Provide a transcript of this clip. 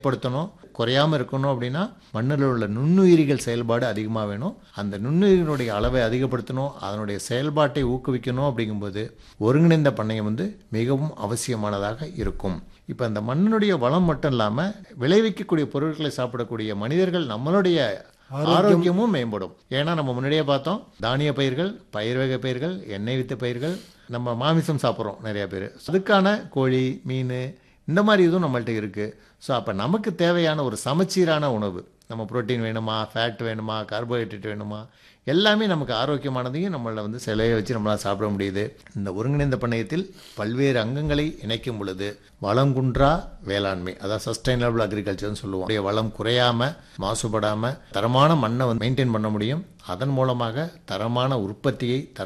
படுத்தணும் குறையாம இருக்கணும் அப்படின்னா மண்ணில் உள்ள நுண்ணுயிரிகள் செயல்பாடு அதிகமாக வேணும் அந்த நுண்ணுயிரினுடைய அளவை அதிகப்படுத்தணும் அதனுடைய செயல்பாட்டை ஊக்குவிக்கணும் அப்படிங்கும்போது ஒருங்கிணைந்த பண்ணையம் வந்து மிகவும் அவசியமானதாக இருக்கும் இப்போ அந்த மண்ணினுடைய வளம் மட்டும் இல்லாமல் விளைவிக்கக்கூடிய பொருட்களை சாப்பிடக்கூடிய மனிதர்கள் நம்மளுடைய ஆரோக்கியமும் மேம்படும் ஏன்னா நம்ம முன்னாடியே பார்த்தோம் தானிய பயிர்கள் பயிர் வகை பயிர்கள் எண்ணெய் வித்த பயிர்கள் நம்ம மாமிசம் சாப்பிட்றோம் நிறைய பேர் அதுக்கான கோழி மீன் இந்த மாதிரி இதுவும் நம்மள்ட்ட இருக்குது ஸோ அப்போ நமக்கு தேவையான ஒரு சமச்சீரான உணவு நம்ம புரோட்டீன் வேணுமா ஃபேட் வேணுமா கார்போஹைட்ரேட் வேணுமா எல்லாமே நமக்கு ஆரோக்கியமானதையும் நம்மளை வந்து சிலையை வச்சு நம்மளால் சாப்பிட முடியுது இந்த ஒருங்கிணைந்த பண்ணையத்தில் பல்வேறு அங்கங்களை இணைக்கும் பொழுது வளம் குன்றா வேளாண்மை அதாவது சஸ்டைனபிள் அக்ரிகல்ச்சர்னு சொல்லுவோம் அப்படியே வளம் குறையாமல் மாசுபடாமல் தரமான மண்ணை வந்து மெயின்டைன் பண்ண முடியும் அதன் மூலமாக தரமான உற்பத்தியை தர